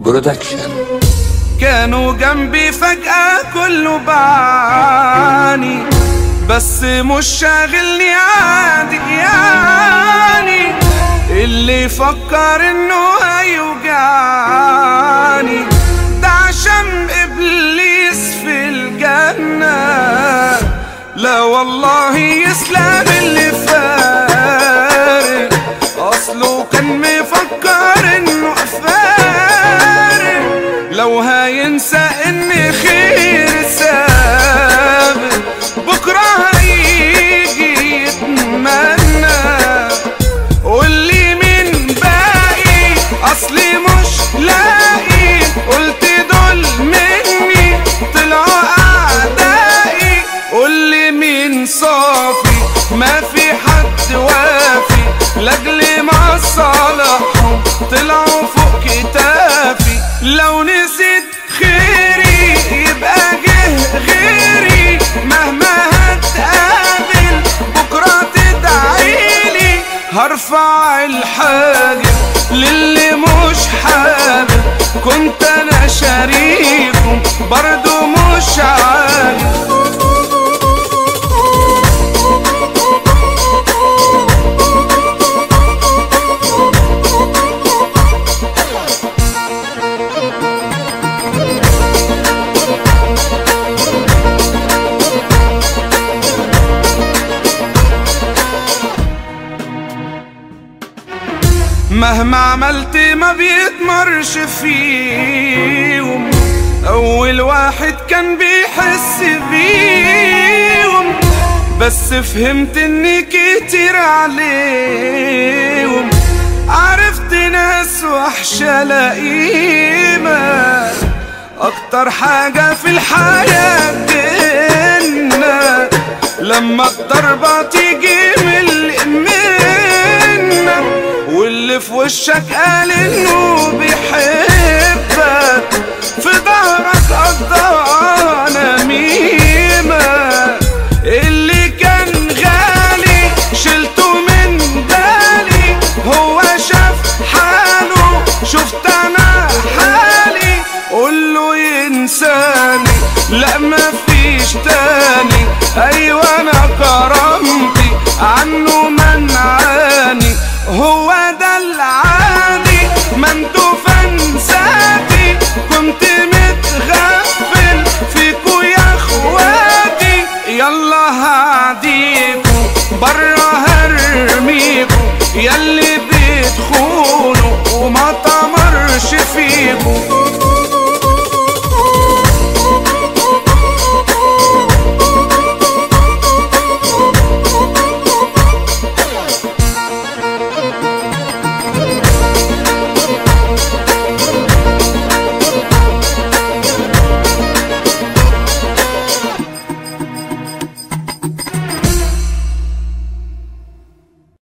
برودكشن كانوا جنبي فجأة كله بعاني بس مش شاغلني عادي يعني اللي يفكر انه هيوجعني ده عشان ابليس في الجنة لا والله يسلم اللي فارق اصله كان مفكر انه فارق لو هينسى ان خير سابق بكره هيجي يتمنى قولي مين باقي اصلي مش لاقي قلت دول مني طلعوا اعدائي قولي مين صافي ما في حد وافي لاجل ما صالحهم طلعوا فوق كتافي لو نسيت خيري يبقى جه غيري مهما هتقابل بكرة تدعيلي هرفع الحاجب للي مش حابب كنت انا شريكم برضو مش عارف مهما عملت ما بيتمرش فيهم اول واحد كان بيحس بيهم بس فهمت اني كتير عليهم عرفت ناس وحشة لئيمة اكتر حاجة في الحياة جنة لما الضربة تيجي من منك واللي في وشك قال انه بيحبك في ظهرك قضانا ميمة اللي كان غالي شلته من بالي هو شاف حاله شفت انا حالي قوله ينساني لا مفيش تاني ايوه انا كرامتي عنه منعاني هو ده العادي ما انتوا فانساتي كنت متغفل